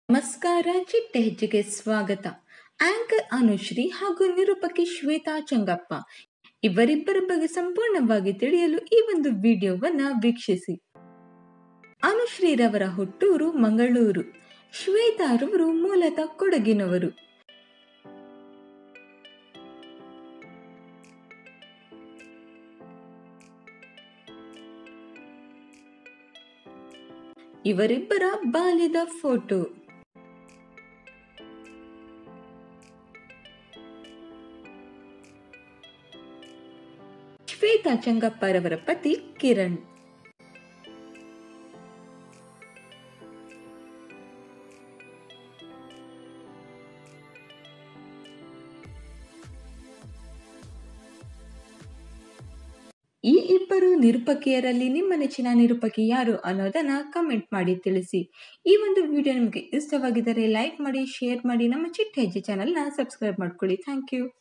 ನಮಸ್ಕಾರ ಚಿಟ್ಟೆ ಹೆಜ್ಜೆಗೆ ಸ್ವಾಗತ ಆಂಕರ್ ಅನುಶ್ರೀ ಹಾಗೂ ನಿರೂಪಕಿ ಶ್ವೇತಾ ಚಂಗಪ್ಪ ಇವರಿಬ್ಬರ ಬಗ್ಗೆ ಸಂಪೂರ್ಣವಾಗಿ ತಿಳಿಯಲು ಈ ಒಂದು ವಿಡಿಯೋವನ್ನ ವೀಕ್ಷಿಸಿ ಅನುಶ್ರೀರವರ ಹುಟ್ಟೂರು ಮಂಗಳೂರು ಶ್ವೇತಾರವರು ಮೂಲತಃ ಕೊಡಗಿನವರು ಇವರಿಬ್ಬರ ಬಾಲ್ಯದ ಫೋಟೋ ಶ್ವೇತಾ ಚಂಗಪ್ಪರವರ ಪತಿ ಕಿರಣ್ ಈ ಇಬ್ಬರು ನಿರೂಪಕಿಯರಲ್ಲಿ ನಿಮ್ಮ ನೆಚ್ಚಿನ ನಿರೂಪಕಿ ಯಾರು ಅನ್ನೋದನ್ನ ಕಮೆಂಟ್ ಮಾಡಿ ತಿಳಿಸಿ ಈ ಒಂದು ವಿಡಿಯೋ ನಿಮಗೆ ಇಷ್ಟವಾಗಿದ್ದರೆ ಲೈಕ್ ಮಾಡಿ ಶೇರ್ ಮಾಡಿ ನಮ್ಮ ಚಿಟ್ಟ ಹೆಜ್ಜೆ ಚಾನಲ್ನ ಸಬ್ಸ್ಕ್ರೈಬ್ ಮಾಡ್ಕೊಳ್ಳಿ ಥ್ಯಾಂಕ್ ಯು